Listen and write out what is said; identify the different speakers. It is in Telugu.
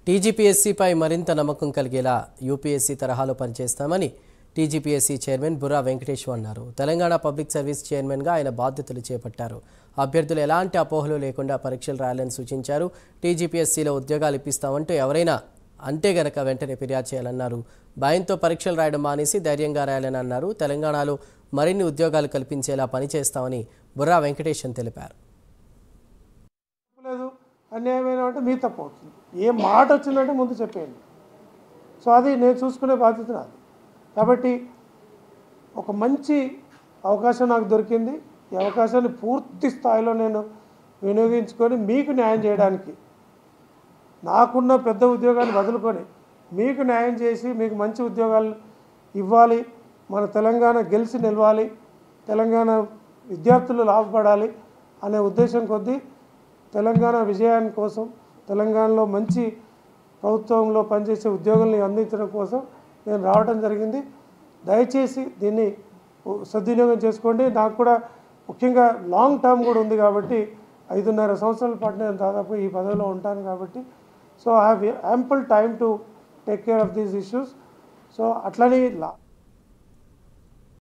Speaker 1: టీజీపీఎస్సీపై మరింత నమ్మకం కలిగేలా యూపీఎస్సీ తరహాలో పనిచేస్తామని టీజీపీఎస్సీ చైర్మన్ బుర్రా వెంకటేశ్వర్ అన్నారు తెలంగాణ పబ్లిక్ సర్వీస్ చైర్మన్గా ఆయన బాధ్యతలు చేపట్టారు అభ్యర్థులు ఎలాంటి అపోహలు లేకుండా పరీక్షలు రాయాలని సూచించారు టీజీపీఎస్సీలో ఉద్యోగాలు ఇప్పిస్తామంటూ ఎవరైనా అంటే గనక వెంటనే ఫిర్యాదు చేయాలన్నారు భయంతో పరీక్షలు రాయడం మానేసి ధైర్యంగా రాయాలని అన్నారు తెలంగాణలో మరిన్ని ఉద్యోగాలు కల్పించేలా పనిచేస్తామని బుర్రా వెంకటేశన్ తెలిపారు
Speaker 2: లేదు అన్యాయమైన అంటే మీ తప్పు అవుతుంది ఏ మాట వచ్చిందంటే ముందు చెప్పేయండి సో అది నేను చూసుకునే బాధ్యత నాది కాబట్టి ఒక మంచి అవకాశం నాకు దొరికింది ఈ అవకాశాన్ని పూర్తి స్థాయిలో నేను వినియోగించుకొని మీకు న్యాయం చేయడానికి నాకున్న పెద్ద ఉద్యోగాన్ని వదులుకొని మీకు న్యాయం చేసి మీకు మంచి ఉద్యోగాలు ఇవ్వాలి మన తెలంగాణ గెలిచి నిలవాలి తెలంగాణ విద్యార్థులు లాభపడాలి అనే ఉద్దేశం కొద్దీ తెలంగాణ విజయాని కోసం తెలంగాణలో మంచి ప్రభుత్వంలో పనిచేసే ఉద్యోగుల్ని అందించడం కోసం నేను రావడం జరిగింది దయచేసి దీన్ని సద్వినియోగం చేసుకోండి నాకు కూడా ముఖ్యంగా లాంగ్ టర్మ్ కూడా ఉంది కాబట్టి ఐదున్నర సంవత్సరాల పాటు నేను దాదాపు ఈ పదవిలో ఉంటాను కాబట్టి so I have ample time to take care of these issues so అట్లని లా